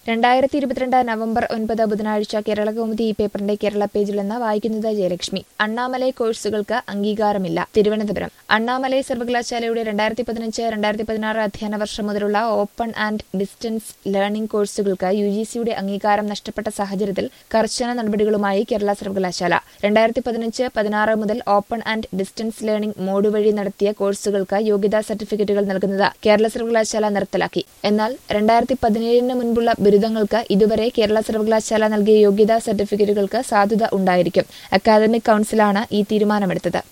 രണ്ടായിരത്തി ഇരുപത്തിരണ്ട് നവംബർ ഒൻപത് ബുധനാഴ്ച കേരള കൗമുദി ഈ പേപ്പറിന്റെ കേരള പേജിൽ നിന്ന് വായിക്കുന്നത് ജയലക്ഷ്മി അണ്ണാമലൈ കോഴ്സുകൾക്ക് അംഗീകാരമില്ല തിരുവനന്തപുരം അണ്ണാമലൈ സർവകലാശാലയുടെ രണ്ടായിരത്തി പതിനഞ്ച് രണ്ടായിരത്തി പതിനാറ് അധ്യയന വർഷം മുതലുള്ള ഓപ്പൺ ആൻഡ് ഡിസ്റ്റൻസ് ലേണിംഗ് കോഴ്സുകൾക്ക് യു ജി സിയുടെ അംഗീകാരം നഷ്ടപ്പെട്ട സാഹചര്യത്തിൽ കർശന നടപടികളുമായി കേരള സർവകലാശാല രണ്ടായിരത്തി പതിനഞ്ച് പതിനാറ് മുതൽ open and distance learning mode വഴി നടത്തിയ കോഴ്സുകൾക്ക് യോഗ്യതാ സർട്ടിഫിക്കറ്റുകൾ നൽകുന്നത് കേരള സർവകലാശാല നിർത്തലാക്കി എന്നാൽ രണ്ടായിരത്തി പതിനേഴിന് മുൻപുള്ള ബിരുദങ്ങൾക്ക് ഇതുവരെ കേരള സർവകലാശാല നൽകിയ യോഗ്യതാ സർട്ടിഫിക്കറ്റുകൾക്ക് സാധുത ഉണ്ടായിരിക്കും അക്കാദമിക് കൌൺസിലാണ് ഈ തീരുമാനമെടുത്തത്